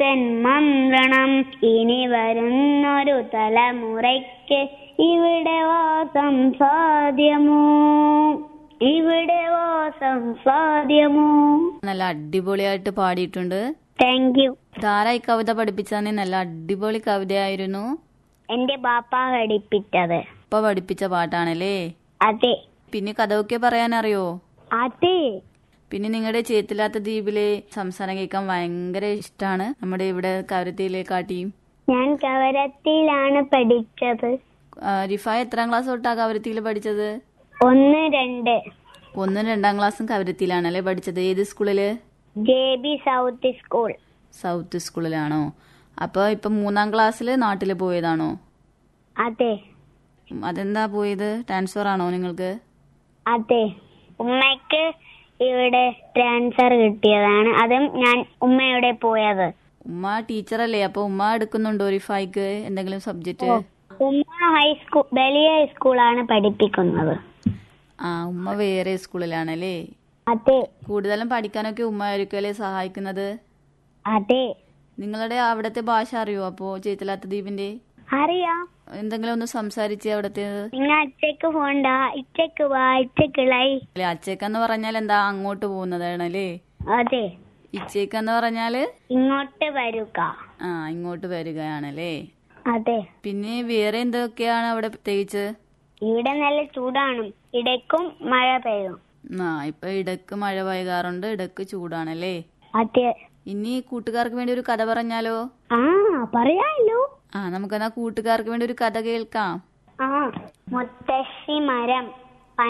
തെന്മന്ത്രണം ഇനി വരുന്നൊരു തലമുറയ്ക്ക് ഇവിടെ വാസം സാധ്യമോ ഇവിടെ വാസം സാധ്യമോ നല്ല അടിപൊളിയായിട്ട് പാടിയിട്ടുണ്ട് താങ്ക് യു ധാരായി കവിത പഠിപ്പിച്ചാൽ നല്ല അടിപൊളി കവിതയായിരുന്നു എന്റെ ബാപ്പ പഠിപ്പിച്ചത് ഇപ്പൊ പഠിപ്പിച്ച പാട്ടാണല്ലേ അതെ പിന്നെ കഥയൊക്കെ പറയാനറിയോ അതെ പിന്നെ നിങ്ങളുടെ ചേത്തില്ലാത്ത ദ്വീപിലെ സംസാരം കേൾക്കാൻ ഭയങ്കര ഇഷ്ടമാണ് നമ്മുടെ ഇവിടെ കവരത്തിയിലെ കാട്ടിയും ഞാൻ കവരത്തിയിലാണ് പഠിച്ചത് ആ, റിഫ എത്രാം ക്ലാസ് തൊട്ടാ കവരത്തിയിൽ പഠിച്ചത് ഒന്ന് രണ്ട് ഒന്നും രണ്ടാം ക്ലാസ്സും കവരത്തിയിലാണല്ലേ പഠിച്ചത് ഏത് സ്കൂളില് J B south school south സ്കൂളിലാണോ അപ്പൊ ഇപ്പൊ മൂന്നാം ക്ലാസ്സിൽ നാട്ടിൽ പോയതാണോ അതെ ഉം, അതെന്താ പോയത് ട്രാൻസ്ഫർ ആണോ നിങ്ങൾക്ക് അതെ ഉമ്മയ്ക്ക് ഇവിടെ ട്രാൻസ്ഫർ കിട്ടിയതാണ് അതും ഞാൻ ഉമ്മയുടെ പോയത് ഉമ്മ ടീച്ചറല്ലേ അപ്പൊ ഉമ്മ എടുക്കുന്നുണ്ടോ റിഫായിക്ക് എന്തെങ്കിലും സബ്ജക്റ്റ് ഉമ്മ ഹൈസ്കൂൾ വലിയ സ്കൂളാണ് പഠിപ്പിക്കുന്നത് ആ ഉമ്മ വേറെ സ്കൂളിലാണല്ലേ അതെ കൂടുതലും പഠിക്കാനൊക്കെ ഉമ്മ ആയിരിക്കുമല്ലേ സഹായിക്കുന്നത് അതെ നിങ്ങളുടെ അവിടുത്തെ ഭാഷ അറിയോ അപ്പോ ചേത്തലാത്ത ദ്വീപിന്റെ അറിയാം എന്തെങ്കിലും ഒന്ന് സംസാരിച്ച് അവിടത്തെ നിങ്ങൾ അച്ചക്ക് പോണ്ട ഇച്ചക്ക് വാ ഇച്ചക്കുളായി അല്ലെ അച്ചേക്കെന്ന് പറഞ്ഞാൽ എന്താ അങ്ങോട്ട് പോകുന്നതാണല്ലേ അതെ ഇച്ചേക്കെന്ന് പറഞ്ഞാല് ഇങ്ങോട്ട് വരുക ആ ഇങ്ങോട്ട് വരികയാണല്ലേ അതെ പിന്നെ വേറെ എന്തൊക്കെയാണ് അവിടെ പ്രത്യേകിച്ച് ഇവിടെ നല്ല ചൂടാണ് ഇടയ്ക്കും മഴ പെയ്യും ആ ഇപ്പൊ ഇടക്ക് മഴ പെയ്യാറുണ്ട് ഇടക്ക് ചൂടാണല്ലേ അതെ ഇനി കൂട്ടുകാർക്ക് വേണ്ടി ഒരു കഥ പറഞ്ഞാലോ ആ പറയാലോ ആ നമുക്കെന്നാ കൂട്ടുകാർക്ക് വേണ്ടി ഒരു കഥ കേൾക്കാം ആ മുത്തശ്ശി മരം